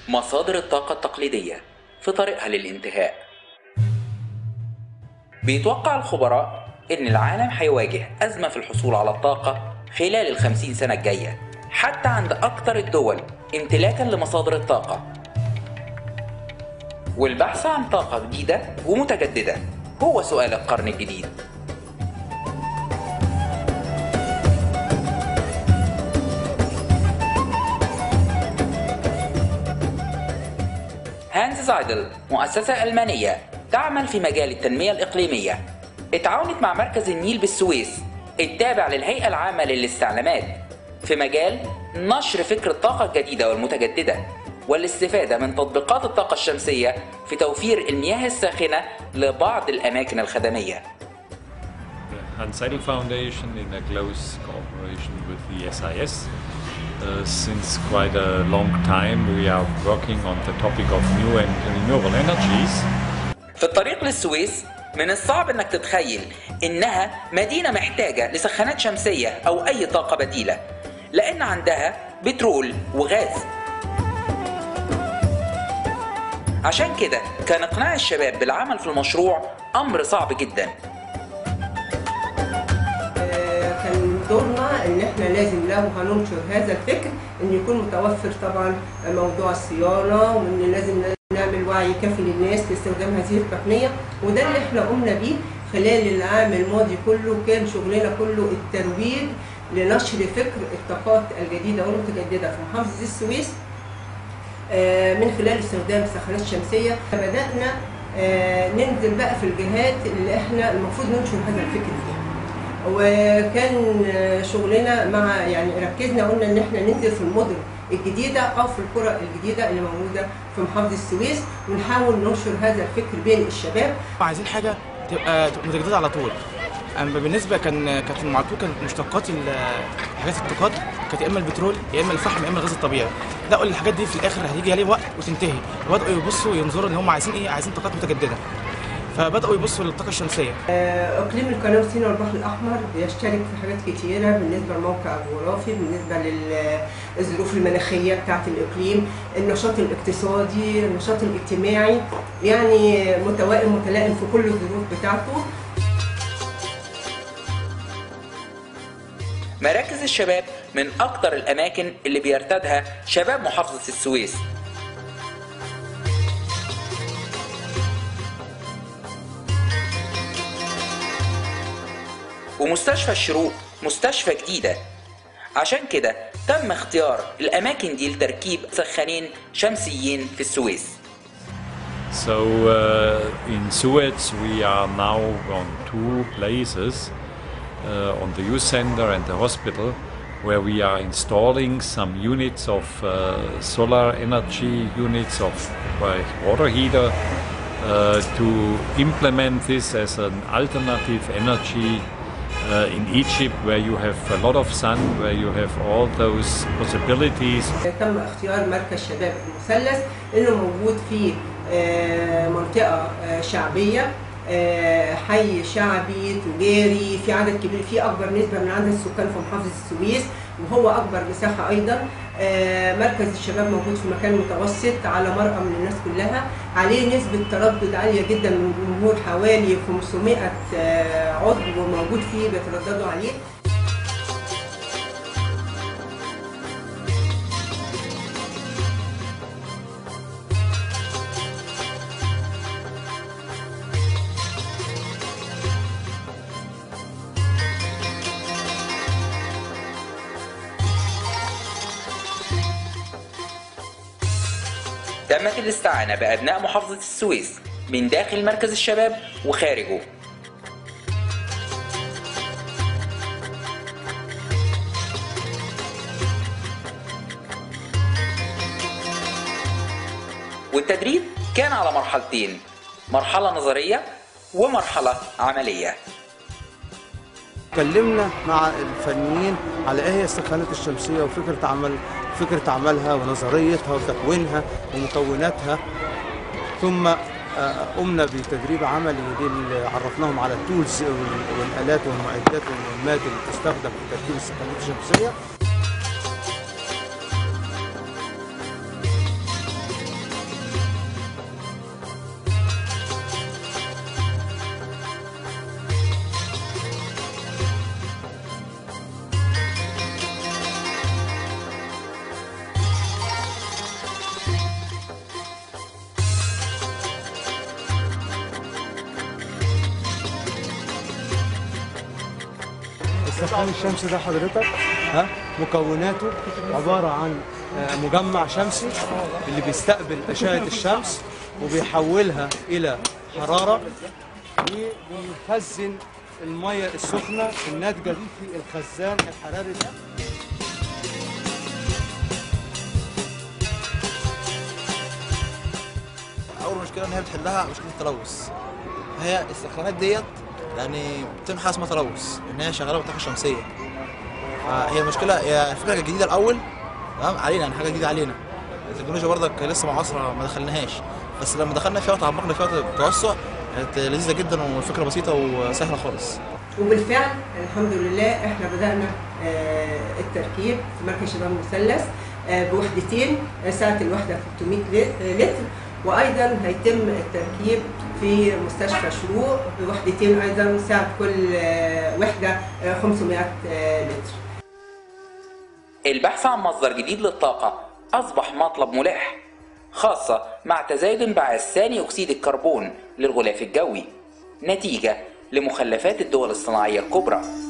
مصادر الطاقة التقليدية في طريقها للانتهاء بيتوقع الخبراء إن العالم هيواجه أزمة في الحصول على الطاقة خلال الخمسين سنة الجاية حتى عند أكثر الدول امتلاكا لمصادر الطاقة والبحث عن طاقة جديدة ومتجددة هو سؤال القرن الجديد هانز زايدل مؤسسة ألمانية تعمل في مجال التنمية الإقليمية اتعاونت مع مركز النيل بالسويس التابع للهيئة العامة للاستعلامات في مجال نشر فكر الطاقة الجديدة والمتجددة والاستفادة من تطبيقات الطاقة الشمسية في توفير المياه الساخنة لبعض الأماكن الخدمية Hans Seidel Foundation in a close cooperation with the SIS. Uh, since quite a long time, we are working on the topic of new and renewable energies. في الطريق للسويس من الصعب انك تتخيل انها مدينة محتاجة لسخانات شمسية او اي طاقة بديلة لان عندها بترول وغاز عشان كده كان اقناع الشباب بالعمل في المشروع امر صعب جدا كان دورنا ان احنا لازم لو هننشر هذا الفكر ان يكون متوفر طبعا موضوع الصيانه وان لازم نعمل وعي كافي للناس باستخدام هذه التقنيه وده اللي احنا قمنا بيه خلال العام الماضي كله كان شغلنا كله الترويج لنشر فكر الطاقات الجديده والمتجدده في محافظه السويس من خلال استخدام السخانات الشمسيه بدانا ننزل بقى في الجهات اللي احنا المفروض ننشر هذا الفكر فيها وكان شغلنا مع يعني ركزنا قلنا ان احنا ننزل في المدن الجديده او في القرى الجديده اللي موجوده في محافظه السويس ونحاول ننشر هذا الفكر بين الشباب عايزين حاجه تبقى متجدده على طول اما بالنسبه كان كانت المعطوه كانت مشتقات حاجات الطاقات كانت يا اما البترول يا اما الفحم يا اما الغاز الطبيعي لقوا الحاجات دي في الاخر هيجي عليه وقت وتنتهي وبداوا يبصوا ينظروا ان هم عايزين ايه عايزين طاقات متجدده فبداوا يبصوا للطاقه الشمسيه اقليم القناه والسينا والبحر الاحمر بيشترك في حاجات كتيره بالنسبه للموقع الجغرافي بالنسبه للظروف المناخيه بتاعه الاقليم النشاط الاقتصادي النشاط الاجتماعي يعني متوائم متلائم في كل الظروف بتاعته مراكز الشباب من أكثر الأماكن اللي بيرتادها شباب محافظة السويس ومستشفى الشروق مستشفى جديدة عشان كده تم اختيار الأماكن دي لتركيب سخانين شمسيين في السويس So uh, in Suez, we are now on two places uh, on the youth center and the hospital where we are installing some units of uh, solar energy units of uh, water heater uh, to implement this as an alternative energy uh, in Egypt where you have a lot of sun, where you have all those possibilities. تم اختيار مركز شباب المثلث انه موجود في منطقه شعبيه حي شعبي تجاري في عدد كبير في اكبر نسبه من عدد السكان في محافظه السويس وهو اكبر مساحه ايضا مركز الشباب موجود في مكان متوسط على مرأى من الناس كلها عليه نسبة تردد عالية جدا من الجمهور حوالي 500 عضو موجود فيه بيترددوا عليه تمت الاستعانة بأبناء محافظة السويس من داخل مركز الشباب وخارجه والتدريب كان على مرحلتين مرحلة نظرية ومرحلة عملية اتكلمنا مع الفنيين على ايه هي السخانات الشمسيه وفكره عمل فكره عملها ونظريتها وتكوينها ومكوناتها ثم قمنا بتدريب عملي ودي عرفناهم على التولز والالات والمعدات والمهمات اللي بتستخدم في تركيب السخانات الشمسيه السخان الشمسي ده حضرتك ها مكوناته عباره عن آه، مجمع شمسي اللي بيستقبل اشعه الشمس وبيحولها الى حراره وبيخزن الميه السخنه الناتجه دي في الخزان الحراري ده اول مشكله ان هي بتحلها مشكله التلوث هي السخانات ديت يعني بتمحى اسمها تلوث ان هي شغاله بالطاقه الشمسيه فهي المشكله هي الفكره الجديده الاول تمام علينا يعني حاجه جديده علينا التكنولوجيا برضك لسه معاصره ما دخلناهاش بس لما دخلنا فيها وتعمقنا فيها توسع كانت لذيذه جدا والفكره بسيطه وسهله خالص وبالفعل الحمد لله احنا بدأنا آه، التركيب في مركز شباب مثلث آه، بوحدتين آه، سعة الوحدة 300 ل- لتر وأيضا هيتم التركيب في مستشفى شروق بوحدتين أيضا سعة كل آه، وحدة آه، 500 آه، لتر البحث عن مصدر جديد للطاقة أصبح مطلب ملح خاصة مع تزايد انبعاث ثاني أكسيد الكربون للغلاف الجوي نتيجة لمخلفات الدول الصناعية الكبرى